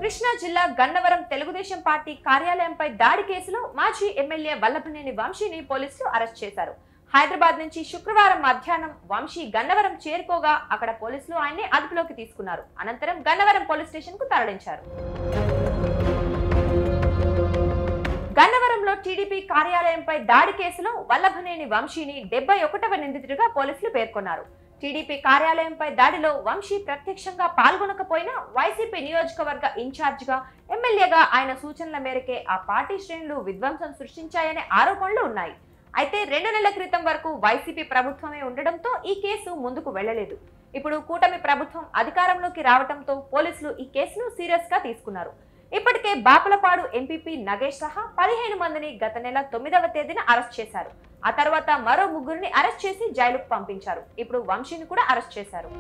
కృష్ణా జిల్లా గన్నవరం తెలుగుదేశం పార్టీ కార్యాలయంపై దాడి కేసులో మాజీ ఎమ్మెల్యే వల్లభనేని వంశీని పోలీసులు అరెస్ట్ చేశారు హైదరాబాద్ నుంచి శుక్రవారం మధ్యాహ్నం వంశీ గన్నవరం చేరుకోగా అక్కడ పోలీసులు ఆయన్ని అదుపులోకి తీసుకున్నారు అనంతరం గన్నవరం పోలీస్ స్టేషన్ కు తరలించారు గన్నవరంలో టీడీపీ కార్యాలయంపై దాడి కేసులో వల్లభనేని వంశీని డెబ్బై ఒకటవ నిందితుడిగా పోలీసులు పేర్కొన్నారు టీడీపీ కార్యాలయంపై దాడిలో వంశీ ప్రత్యక్షంగా పాల్గొనకపోయినా వైసీపీ నియోజకవర్గ ఇన్ఛార్జిగా ఎమ్మెల్యేగా ఆయన సూచనల మేరకే ఆ పార్టీ శ్రేణులు విధ్వంసం సృష్టించాయనే ఆరోపణలు ఉన్నాయి అయితే రెండు నెలల క్రితం వరకు వైసీపీ ప్రభుత్వమే ఉండడంతో ఈ కేసు ముందుకు వెళ్లలేదు ఇప్పుడు కూటమి ప్రభుత్వం అధికారంలోకి రావడంతో పోలీసులు ఈ కేసును సీరియస్ గా తీసుకున్నారు ఇప్పటికే బాపులపాడు ఎంపీపీ నగేష్ సహా పదిహేను మందిని గత నెల తొమ్మిదవ తేదీన అరెస్ట్ చేశారు ఆ తర్వాత మరో ముగ్గురిని అరెస్ట్ చేసి జైలుకు పంపించారు ఇప్పుడు వంశీని కూడా అరెస్ట్ చేశారు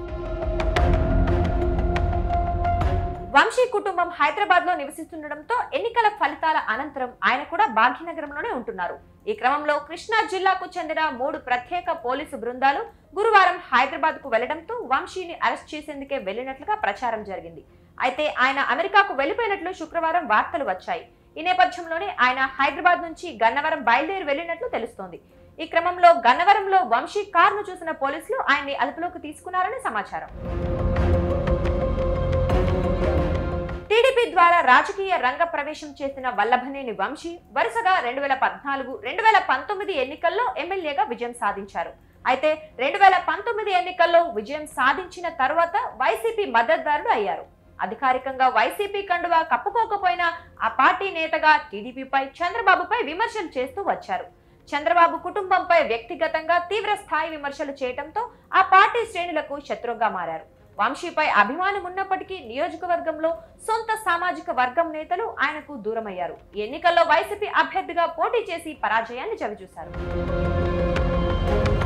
వంశీ కుటుంబం హైదరాబాద్ లో నివసిస్తుండటంతో ఎన్నికల ఫలితాల అనంతరం ఆయన కూడా భాగ్యనగరంలోనే ఉంటున్నారు ఈ క్రమంలో కృష్ణా జిల్లాకు చెందిన మూడు ప్రత్యేక పోలీసు బృందాలు గురువారం హైదరాబాద్ కు వెళ్లడంతో వంశీని అరెస్ట్ చేసేందుకే వెళ్లినట్లుగా ప్రచారం జరిగింది అయితే ఆయన అమెరికాకు వెళ్లిపోయినట్లు శుక్రవారం వార్తలు వచ్చాయి ఈ నేపథ్యంలోనే ఆయన హైదరాబాద్ నుంచి గన్నవరం బయలుదేరి వెళ్లినట్లు తెలుస్తోంది ఈ క్రమంలో గన్నవరంలో వంశీ కారును చూసిన పోలీసులు ఆయన్ని అదుపులోకి తీసుకున్నారని సమాచారం టీడీపీ ద్వారా రాజకీయ రంగ ప్రవేశం చేసిన వల్లభనేని వంశీ వరుసగా రెండు వేల పద్నాలుగు రెండు వేల పంతొమ్మిది ఎన్నికల్లో ఎమ్మెల్యేగా విజయం సాధించారు అయితే రెండు వేల పంతొమ్మిది ఎన్నికల్లో విజయం సాధించిన తర్వాత వైసీపీ మద్దతుదారుడు అయ్యారు అధికారికంగా వైసీపీ కండువా కప్పుకోకపోయినా ఆ పార్టీ నేతగా టీడీపీపై చంద్రబాబుపై విమర్శలు చేస్తూ వచ్చారు చంద్రబాబు కుటుంబంపై వ్యక్తిగతంగా తీవ్ర స్థాయి విమర్శలు చేయడంతో ఆ పార్టీ శ్రేణులకు శత్రువుగా మారారు వంశీపై అభిమానం ఉన్నప్పటికీ నియోజకవర్గంలో సొంత సామాజిక వర్గం నేతలు ఆయనకు దూరమయ్యారు ఈ ఎన్నికల్లో వైసీపీ అభ్యర్థిగా పోటీ చేసి పరాజయాన్ని చవిచూశారు